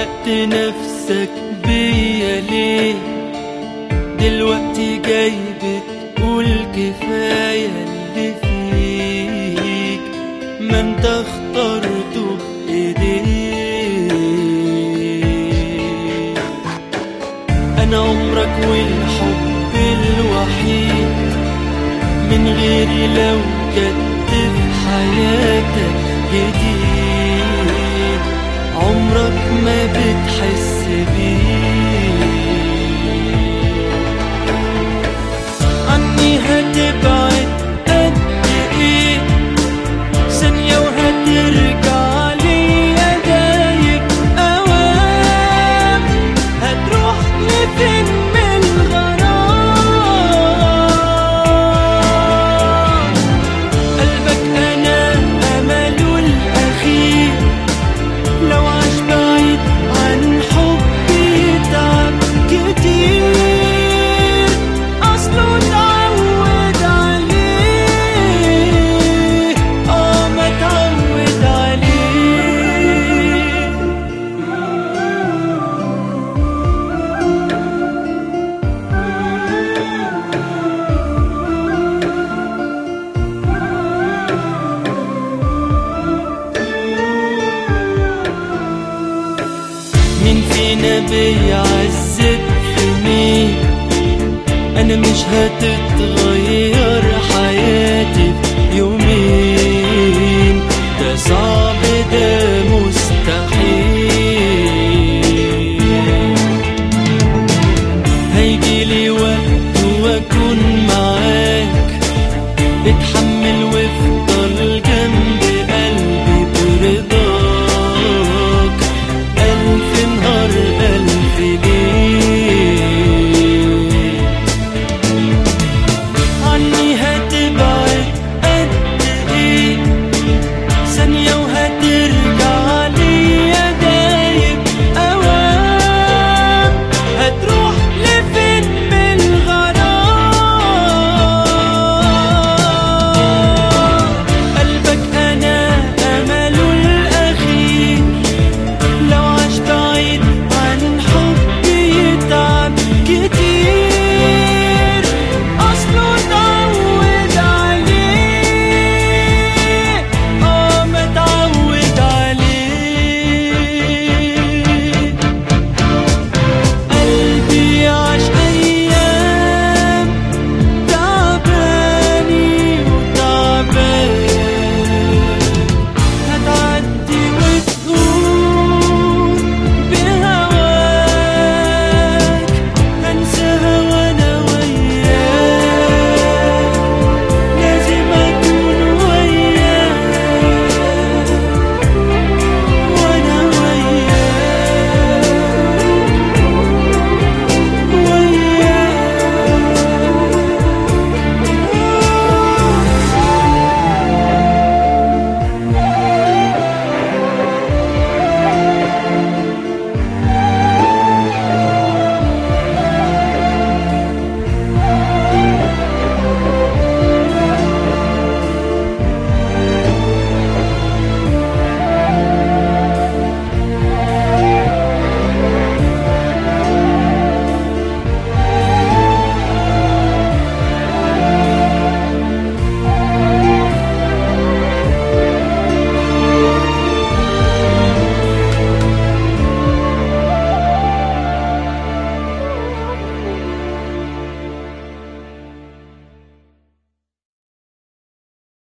علقت نفسك بيا ليه دلوقتي جاي بتقول كفاية اللي فيك ما انت اخترته بايديك انا عمرك والحب الوحيد من غيري لو كنت في حياتك جديد عمرك ما بتحس بيه عني هتبعد قد ايه ثانية وهترجع ليا دايب اوام هتروح لفين من الغرام قلبك انا امله الاخير لو عاش بعيد عن حبي تعب كتير اصله اتعود عليه اه ما اتعود عليه مين فينا بيعذب في مين انا مش هتتغير حياتي في يومين ده صعب ده مستحيل هيجيلي وقت واكون معاك اتحمل